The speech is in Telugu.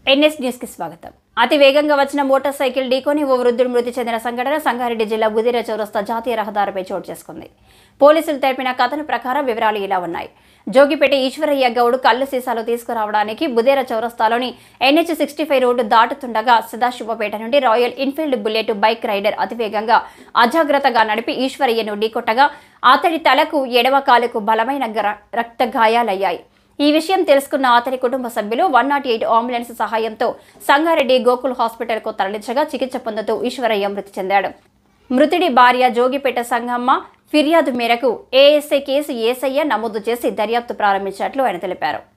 ఎన్ఎస్ న్యూస్ కి స్వాగతం అతి వేగంగా వచ్చిన మోటార్ సైకిల్ ఢీకొని ఓ వృద్ధుడు మృతి చెందిన సంఘటన సంగారెడ్డి జిల్లా బుదిర చౌరస్తా జాతీయ రహదారిపై చోటు చేసుకుంది పోలీసులు తెలిపిన కథన ప్రకారం వివరాలు ఇలా ఉన్నాయి జోగిపేట ఈశ్వరయ్య గౌడ్ కళ్ళు సీసాలు తీసుకురావడానికి బుదేర చౌరస్తాలోని ఎన్హెచ్ సిక్స్టీ ఫైవ్ రోడ్డు దాటుతుండగా సదాశివపేట నుండి Royal Enfield Bullet bike rider అతివేగంగా అజాగ్రత్తగా నడిపి ఈశ్వరయ్యను ఢీకొట్టగా అతడి తలకు ఎడమ కాలుకు బలమైన గర- రక్త గాయాలయ్యాయి ఈ విషయం తెలుసుకున్న అతని కుటుంబ సభ్యులు వన్ నాట్ ఎయిట్ అంబులెన్స్ సహాయంతో సంగారెడ్డి గోకుల్ హాస్పిటల్కు తరలించగా చికిత్స పొందుతూ ఈశ్వరయ్య మృతి చెందాడు మృతుడి భార్య జోగిపేట సంగమ్మ ఫిర్యాదు మేరకు ఏఎస్ఐ కేసు ఏసయ్య నమోదు చేసి దర్యాప్తు ప్రారంభించినట్లు ఆయన తెలిపారు